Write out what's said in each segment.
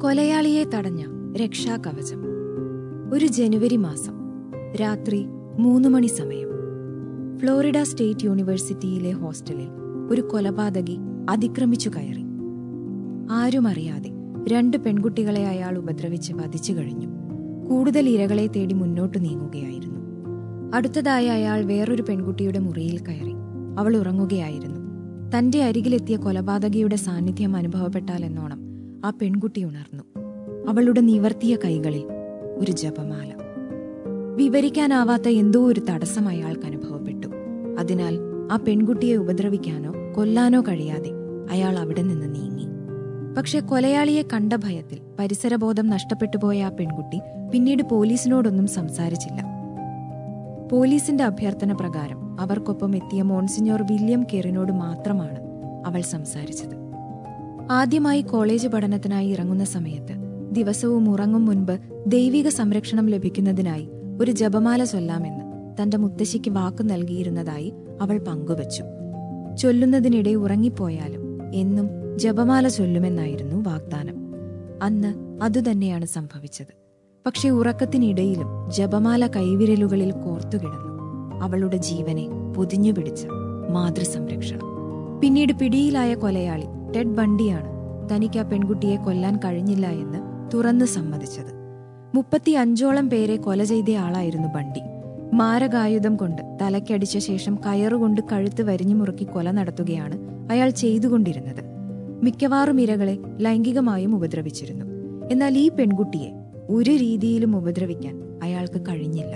കൊലയാളിയെ തടഞ്ഞ രക്ഷാകവചം ഒരു ജനുവരി മാസം രാത്രി മൂന്ന് മണി സമയം ഫ്ലോറിഡ സ്റ്റേറ്റ് യൂണിവേഴ്സിറ്റിയിലെ ഹോസ്റ്റലിൽ ഒരു കൊലപാതകി അതിക്രമിച്ചു കയറി ആരുമറിയാതെ രണ്ട് പെൺകുട്ടികളെ അയാൾ ഉപദ്രവിച്ച് വധിച്ചു കഴിഞ്ഞു കൂടുതൽ ഇരകളെ തേടി മുന്നോട്ടു നീങ്ങുകയായിരുന്നു അടുത്തതായി അയാൾ വേറൊരു പെൺകുട്ടിയുടെ മുറിയിൽ കയറി അവൾ ഉറങ്ങുകയായിരുന്നു തന്റെ അരികിലെത്തിയ കൊലപാതകിയുടെ സാന്നിധ്യം അനുഭവപ്പെട്ടാൽ എന്നോണം ആ പെൺകുട്ടി ഉണർന്നു അവളുടെ നിവർത്തിയ കൈകളിൽ ഒരു ജപമാല വിവരിക്കാനാവാത്ത എന്തോ ഒരു തടസ്സം അയാൾക്ക് അനുഭവപ്പെട്ടു അതിനാൽ ആ പെൺകുട്ടിയെ ഉപദ്രവിക്കാനോ കൊല്ലാനോ കഴിയാതെ അയാൾ അവിടെ നിന്ന് നീങ്ങി പക്ഷെ കൊലയാളിയെ കണ്ട ഭയത്തിൽ പരിസരബോധം നഷ്ടപ്പെട്ടു പോയ ആ പെൺകുട്ടി പിന്നീട് പോലീസിനോടൊന്നും സംസാരിച്ചില്ല പോലീസിന്റെ അഭ്യർത്ഥന പ്രകാരം അവർക്കൊപ്പം എത്തിയ മോൺസിഞ്ഞോർ വില്യം കെറിനോട് മാത്രമാണ് അവൾ സംസാരിച്ചത് ആദ്യമായി കോളേജ് പഠനത്തിനായി ഇറങ്ങുന്ന സമയത്ത് ദിവസവും ഉറങ്ങും മുൻപ് ദൈവിക സംരക്ഷണം ലഭിക്കുന്നതിനായി ഒരു ജപമാല ചൊല്ലാമെന്ന് തന്റെ മുത്തശ്ശിക്ക് വാക്കു നൽകിയിരുന്നതായി അവൾ പങ്കുവച്ചു ചൊല്ലുന്നതിനിടെ ഉറങ്ങിപ്പോയാലും എന്നും ജപമാല ചൊല്ലുമെന്നായിരുന്നു വാഗ്ദാനം അന്ന് അതുതന്നെയാണ് സംഭവിച്ചത് പക്ഷെ ഉറക്കത്തിനിടയിലും ജപമാല കൈവിരലുകളിൽ കോർത്തുകിടന്നു അവളുടെ ജീവനെ പൊതിഞ്ഞുപിടിച്ച മാതൃസംരക്ഷണം പിന്നീട് പിടിയിലായ കൊലയാളി ടെഡ് ബണ്ടിയാണ് തനിക്ക് ആ പെൺകുട്ടിയെ കൊല്ലാൻ കഴിഞ്ഞില്ല എന്ന് തുറന്നു സമ്മതിച്ചത് മുപ്പത്തി അഞ്ചോളം പേരെ കൊല ചെയ്തയാളായിരുന്നു ബണ്ടി മാരകായുധം കൊണ്ട് തലയ്ക്കടിച്ച ശേഷം കയറുകൊണ്ട് കഴുത്ത് വരിഞ്ഞു മുറുക്കി കൊല നടത്തുകയാണ് അയാൾ ചെയ്തുകൊണ്ടിരുന്നത് മിക്കവാറും ഇരകളെ ലൈംഗികമായും ഉപദ്രവിച്ചിരുന്നു എന്നാൽ ഈ പെൺകുട്ടിയെ ഒരു രീതിയിലും ഉപദ്രവിക്കാൻ അയാൾക്ക് കഴിഞ്ഞില്ല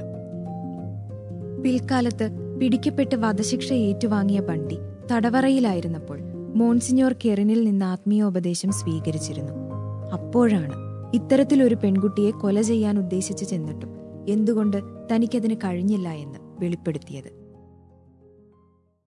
പിൽക്കാലത്ത് പിടിക്കപ്പെട്ട് വധശിക്ഷ ഏറ്റുവാങ്ങിയ ബണ്ടി തടവറയിലായിരുന്നപ്പോൾ മോൺസിഞ്ഞോർ കെറിനിൽ നിന്ന് ആത്മീയോപദേശം സ്വീകരിച്ചിരുന്നു അപ്പോഴാണ് ഇത്തരത്തിലൊരു പെൺകുട്ടിയെ കൊല ചെയ്യാൻ ഉദ്ദേശിച്ചു ചെന്നിട്ടും എന്തുകൊണ്ട് തനിക്കതിന് കഴിഞ്ഞില്ല എന്ന് വെളിപ്പെടുത്തിയത്